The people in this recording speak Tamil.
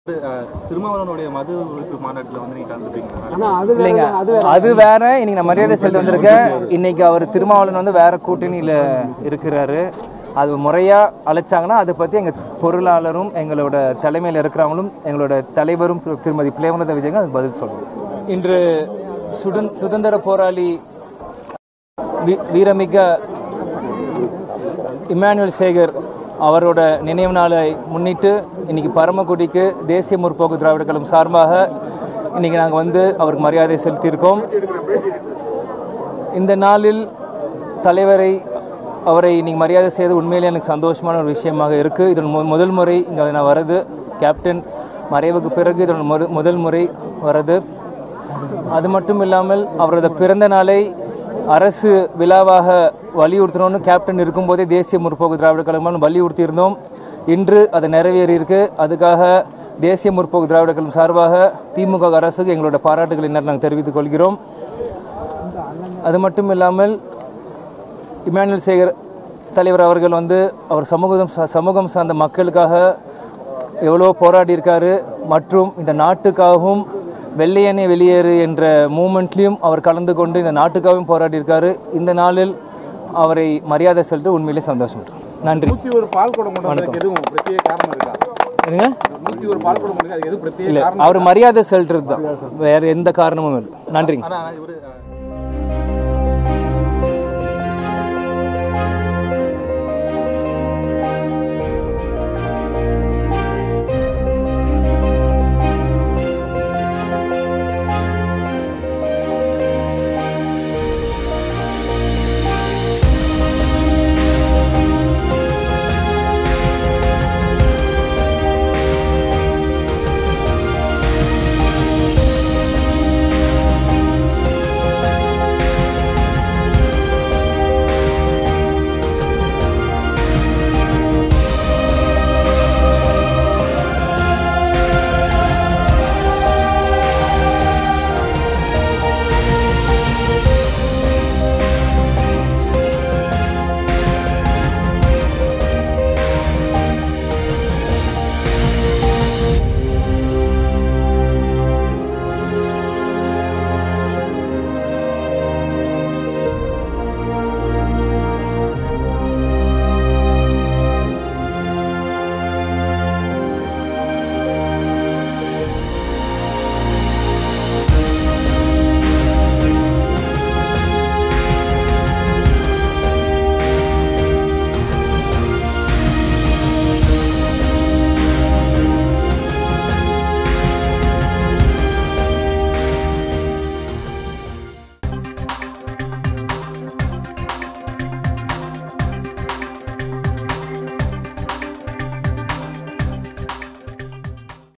அஹ், திருமாவளவனுடைய மது ஒழிப்பு மாநாட்டில் வந்து நீங்க கலந்துப்பீங்களா ஆனா அது வேற இல்லைங்க அது அது வேற இன்னைக்கு நான் மரியாதை செலுத்த வந்திருக்கேன் இன்னைக்கு அவர் திருமாவளவன் வந்து வேற கூட்டணியில இருக்கிறாரு அது முறையா அழைச்சாங்கன்னா அதை பத்தி எங்க பொருளாளரும் எங்களோட தலைமையில் இருக்கிறவங்களும் எங்களோட தலைவரும் திரு- திருமதி பிளேமலதா விஜயங்க அதுக்கு பதில் சொல்லுவோம் இன்று சுதந் சுதந்திர போராளி வீ- வீரமிக்க இமானுவேல் சேகர் அவரோட நினைவு நாளை முன்னிட்டு இன்னைக்கு பரமக்குடிக்கு தேசிய முற்போக்கு திராவிட கழகம் சார்பாக இன்னைக்கு நாங்கள் வந்து அவருக்கு மரியாதை செலுத்தியிருக்கோம் இந்த நாளில் தலைவரை அவரை இன்னைக்கு மரியாதை செய்து உண்மையிலே எனக்கு சந்தோஷமான ஒரு விஷயமாக இருக்குது இதன் மு- முதல் முறை இங்கே நான் வரது கேப்டன் மறைவுக்கு பிறகு இதன் முத- முதல் முறை வரது அது மட்டும் இல்லாமல் அவரது பிறந்த நாளை அரசு விழாவாக வலியுறுத்தணும்னு கேப்டன் இருக்கும்போதே தேசிய முற்போக்கு திராவிட கழகம் வலியுறுத்தியிருந்தோம் இன்று அது நிறைவேறியிருக்கு அதுக்காக தேசிய முற்போக்கு திராவிட கழகம் சார்பாக திமுக அரசுக்கு எங்களோட பாராட்டுகளை நாங்கள் தெரிவித்துக் கொள்கிறோம் அது மட்டும் இல்லாமல் இமானுவேல் சேகர் தலைவர் அவர்கள் வந்து அவர் சமூகம் சா- சமூகம் சார்ந்த மக்களுக்காக எவ்வளோ போராடி இருக்காரு மற்றும் இந்த நாட்டுக்காகவும் வெள்ளையனே வெளியேறு என்ற மூமெண்ட்லேயும் அவர் கலந்து கொண்டு இந்த நாட்டுக்காகவும் போராடி இருக்காரு இந்த நாளில் அவரை மரியாதை செலுத்த உண்மையிலே சந்தோஷம் நன்றி நூத்தி ஒரு பால் குடம் கொண்டு வந்ததுக்கு எதுவும் பிரத்யேக காரணம் இருக்கா என்னங்க நூத்தி ஒரு பால் குடம் கொண்டு அதுக்கு எதுவும் பிரத்யேக இல்லை அவர் மரியாதை செலுத்துறது தான் வேற எந்த காரணமும் இல்லை நன்றிங்க ஆனால் இவர்